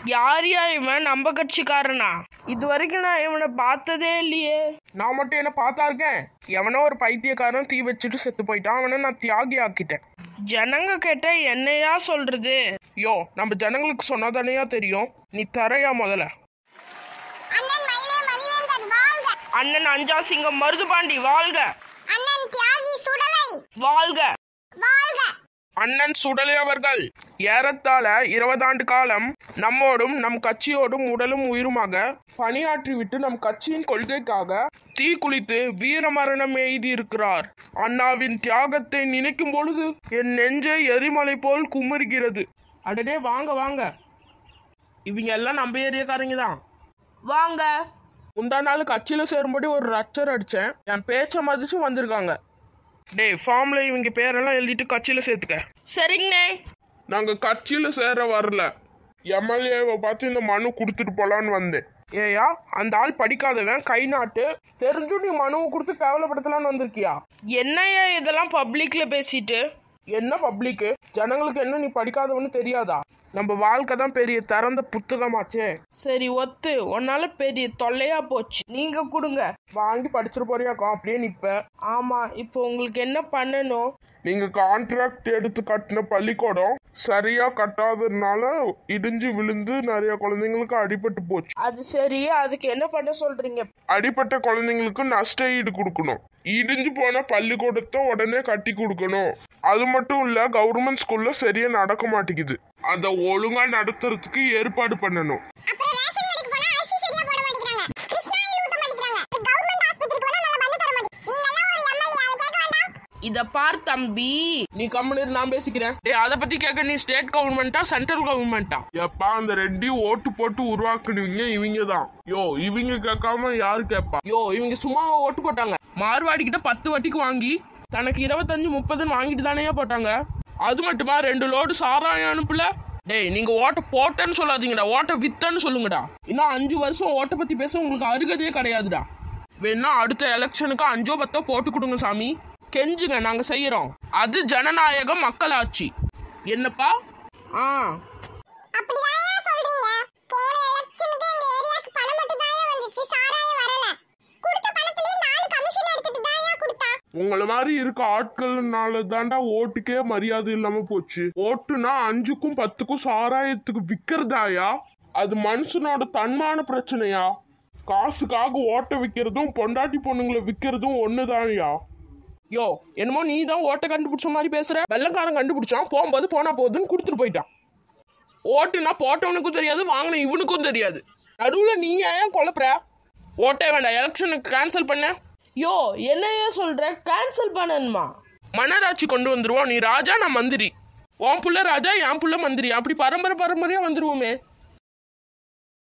யாரியா இவன் நம்ம கட்சிக்காரனா இது வரைக்கும் நான் இவனை பார்த்ததே இல்லையே நான் மட்டும் என்ன பார்த்தா இருக்கேன் எவனோ ஒரு பைத்தியக்காரன் தீ வச்சுட்டு செத்து போயிட்டான் அவனை நான் தியாகி ஆக்கிட்டேன் ஜனங்க கேட்ட என்னையா சொல்றது யோ நம்ம ஜனங்களுக்கு சொன்னாதானையா தெரியும் நீ தரையா முதல்ல அண்ணன் மயிலே மணிவேந்தன் வாழ்க அண்ணன் அஞ்சாசிங்கம் மருதுபாண்டி வாழ்க அண்ணன் தியாகி சுடலை வாழ்க வாழ்க அண்ணன் சுடலை அவர்கள் ஏறத்தாழ இருபதாண்டு காலம் நம்மோடும் நம் கட்சியோடும் உடலும் உயிருமாக பணியாற்றிவிட்டு நம் கட்சியின் கொள்கைக்காக தீ குளித்து வீரமரணம் எய்தி இருக்கிறார் அண்ணாவின் தியாகத்தை நினைக்கும் பொழுது என் நெஞ்சை எரிமலை போல் குமுறுகிறது அடடே வாங்க வாங்க இவங்க எல்லாம் நம்ம ஏரியாக்காரங்க தான் வாங்க முந்தா நாள் கட்சியில் சேரும்படி ஒரு ரச்சர் அடித்தேன் என் பேச்சை மதிச்சு வந்திருக்காங்க டேய் ஃபார்மில் இவங்க பேரெல்லாம் எழுதிட்டு கட்சியில் சேர்த்துக்க சரிங்கண்ணே நாங்கள் கட்சியில் சேர வரல எம்எல்ஏவை பார்த்து இந்த மனு கொடுத்துட்டு போலான்னு வந்தேன் ஏயா அந்த ஆள் படிக்காதவன் கை நாட்டு தெரிஞ்சும் நீ மனுவை கொடுத்து கேவலப்படுத்தலான்னு வந்திருக்கியா என்னையா இதெல்லாம் பப்ளிக்ல பேசிட்டு என்ன பப்ளிக்கு ஜனங்களுக்கு என்ன நீ படிக்காதவன்னு தெரியாதா நம்ம வாழ்க்கை தான் பெரிய திறந்த புத்தகமாச்சே சரி ஒத்து உன்னால பெரிய தொல்லையா போச்சு நீங்க கொடுங்க வாங்கி படிச்சிட்டு போறியாக்கா அப்படியே நிப்ப ஆமா இப்போ உங்களுக்கு என்ன பண்ணணும் நீங்க கான்ட்ராக்ட் எடுத்து கட்டின பள்ளிக்கூடம் சரியா கட்டாததுனால இடிஞ்சு விழுந்து நிறைய குழந்தைங்களுக்கு அடிபட்டு போச்சு அது சரி அதுக்கு என்ன பண்ண சொல்றீங்க அடிப்பட்ட குழந்தைங்களுக்கு நஷ்ட ஈடு கொடுக்கணும் இடிஞ்சு போன பள்ளிக்கூடத்தை உடனே கட்டி கொடுக்கணும் அது மட்டும் இல்ல கவர்மெண்ட் ஸ்கூல்ல சரியா நடக்க மாட்டேங்குது அதை ஒழுங்கா நடத்துறதுக்கு ஏற்பாடு பண்ணணும் அப்புறம் ரேஷன் கடைக்கு போனா அரிசி சரியா போட மாட்டேங்கிறாங்க கிருஷ்ணா ஆயில் ஊத்த மாட்டேங்கிறாங்க கவர்மெண்ட் ஆஸ்பத்திரிக்கு போனா நல்லா பண்ண தர மாட்டேங்க நீங்க எல்லாம் ஒரு எம்எல்ஏ அதை கேட்க வேண்டாம் இத பார் தம்பி நீ கம்முனு இரு, நான் பேசிக்கிறேன் டேய் அதை பத்தி கேட்க நீ ஸ்டேட் கவர்மெண்டா சென்ட்ரல் கவர்மெண்டா எப்பா அந்த ரெண்டையும் ஓட்டு போட்டு உருவாக்குனீங்க இவங்க தான் யோ இவங்க கேட்காம யாரு கேட்பா யோ இவங்க சும்மா ஓட்டு போட்டாங்க மார்வாடி கிட்ட பத்து வட்டிக்கு வாங்கி தனக்கு இருபத்தஞ்சு முப்பதுன்னு வாங்கிட்டு தானே போட்டாங்க அது மட்டுமா ரெண்டு லோடு சாராயம் அனுப்பல டேய் நீங்க ஓட்ட போட்டேன்னு சொல்லாதீங்கடா ஓட்ட வித்தன்னு சொல்லுங்கடா இன்னும் அஞ்சு வருஷம் ஓட்ட பத்தி பேச உங்களுக்கு அருகதையே கிடையாதுடா வேணா அடுத்த எலெக்ஷனுக்கு அஞ்சோ பத்தோ போட்டு கொடுங்க சாமி கெஞ்சுங்க நாங்க செய்யறோம் அது ஜனநாயகம் மக்களாட்சி என்னப்பா ஆ அப்படிதான் சொல்றீங்க போன எலெக்ஷனுக்கு இந்த ஏரியாக்கு பணம் மட்டும் தான் வந்துச்சு சாராயம் வரல கொடுத்த பணத்திலே நாலு கமிஷன் எடுத்துட்டு தான் கொடுத்தா உங்களை மாதிரி இருக்க ஆட்கள்னால தாண்டா ஓட்டுக்கே மரியாதை இல்லாம போச்சு ஓட்டுனா அஞ்சுக்கும் பத்துக்கும் சாராயத்துக்கு விக்கிறதாயா அது மனுஷனோட தன்மான பிரச்சனையா காசுக்காக ஓட்ட விற்கிறதும் பொண்டாட்டி பொண்ணுங்களை விற்கிறதும் ஒண்ணுதான்யா யோ என்னமோ நீ தான் ஓட்ட கண்டுபிடிச்ச மாதிரி பேசுற வெள்ளக்காரன் கண்டுபிடிச்சான் போகும்போது போனா போகுதுன்னு கொடுத்துட்டு போயிட்டான் ஓட்டுனா போட்டவனுக்கும் தெரியாது வாங்கின இவனுக்கும் தெரியாது நடுவில் நீ ஏன் குழப்புற ஓட்டே வேண்டாம் எலெக்ஷனுக்கு கேன்சல் பண்ண யோ என்னையா சொல்ற கேன்சல் பண்ணணுமா மன்னராட்சி கொண்டு வந்துருவோம் நீ ராஜா நான் மந்திரி உன் புள்ள ராஜா என் புள்ள மந்திரி அப்படி பரம்பரை பரம்பரையா வந்துருவோமே